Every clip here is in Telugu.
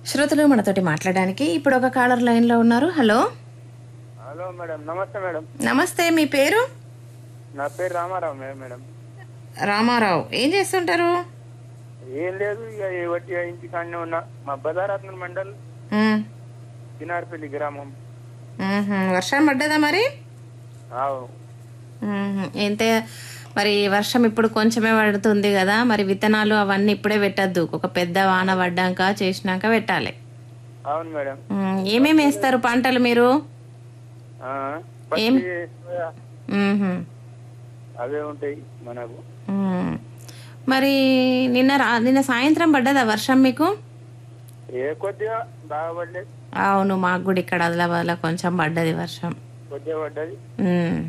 శ్రోతలు మనతోటి మాట్లాడడానికి ఇప్పుడు ఒక కాలర్ లైన్లో ఉన్నారు hello hello madam namaste madam namaste మీ పేరు నా పేరు రామారావు మేడం మేడం రామారావు ఏం చేస్తుంటారు ఏం లేదు ఇక ఈ వట్టి ఇంటి కాడనే ఉన్నా మా బదారత్న మండల్ ఉమ్, కినార్పల్లి గ్రామం ఉహుం. వర్షం పడ్డదా మరి ఆవు ఉహుం. ఎంత మరి వర్షం ఇప్పుడు కొంచెమే పడుతుంది కదా మరి విత్తనాలు అవన్నీ ఇప్పుడే పెట్టద్దు ఒక పెద్ద వాన పడ్డాక చేసినాక పెట్టాలి అవును మేడం ఉమ్, ఏమేమి వేస్తారు పంటలు మీరు ఆ, ఏం? పత్తి, సోయా, ఉహుం. అవే ఉంటాయి మనకు ఉమ్. మరి నిన్న రా నిన్న సాయంత్రం పడ్డదా వర్షం మీకు ఏ కొద్దిగా బాగా పడలేదు అవును మాకు కూడా ఇక్కడ ఆదిలాబాద్లో కొంచెం పడ్డది వర్షం కొద్దిగా పడ్డది ఉమ్.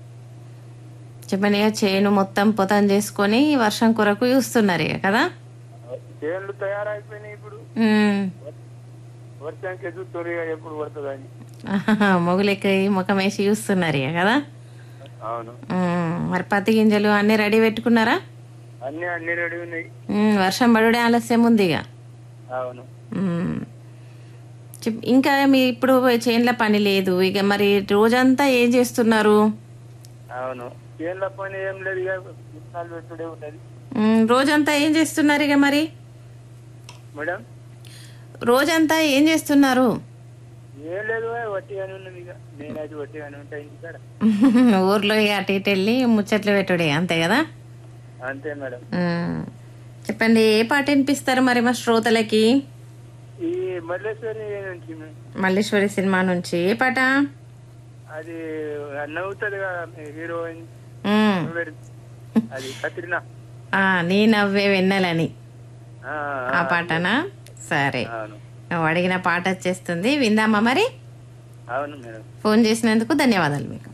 చెప్పండి ఇక చేను మొత్తం పొతం చేసుకొని వర్షం కొరకు చూస్తున్నారు ఇక కదా చేనులు తయారైపోయినాయి ఇప్పుడు ఉమ్. వర్షానికి ఎదుగుతారు ఇక ఎప్పుడు పడుతుందని మొగులెక్కి ముఖం వేసి చూస్తున్నారు ఇక కదా అవును ఉమ్. మరి పత్తి గింజలు అన్ని రెడీ పెట్టుకున్నారా అన్ని అన్ని రెడీ ఉన్నాయి ఉమ్, వర్షం పడుడే ఆలస్యం ఉంది ఇక అవును ఉమ్. చెప్- ఇంకా మీ ఇప్పుడు చేన్ల పని లేదు ఇక మరి రోజంతా ఏం చేస్తున్నారు అవును చేనుల పని ఏం లేదు ఇక విత్తనాలు పెట్టుడే ఉన్నది ఉమ్, రోజంతా ఏం చేస్తున్నారు ఇక మరి మేడం రోజంతా ఏం చేస్తున్నారు ఏం లేదు వట్టిగానే ఉన్నది ఇక నేనైతే వట్టిగానే ఉంటా ఇంటికాడ ఊర్లో ఇక అటు ఇటు వెళ్ళి ముచ్చట్లు పెట్టుడే అంతే కదా అంతే మేడం ఉమ్. చెప్పండి ఏ పాట వినిపిస్తారు మరి మా శ్రోతలకి ఈ మల్లేశ్వరి నుంచి మే- మల్లేశ్వరి సినిమా నుంచి ఏ పాట అది నవ్వుతుంది కదా హీరోయిన్ ఉమ్. అది కత్రినా ఆ, నీ నవ్వే వెన్నెలని ఆ, ఆ పాటనా సరే అవును నువ్వు అడిగిన పాట వచ్చేస్తుంది విందామా మరి అవును మేడం ఫోన్ చేసినందుకు ధన్యవాదాలు మీకు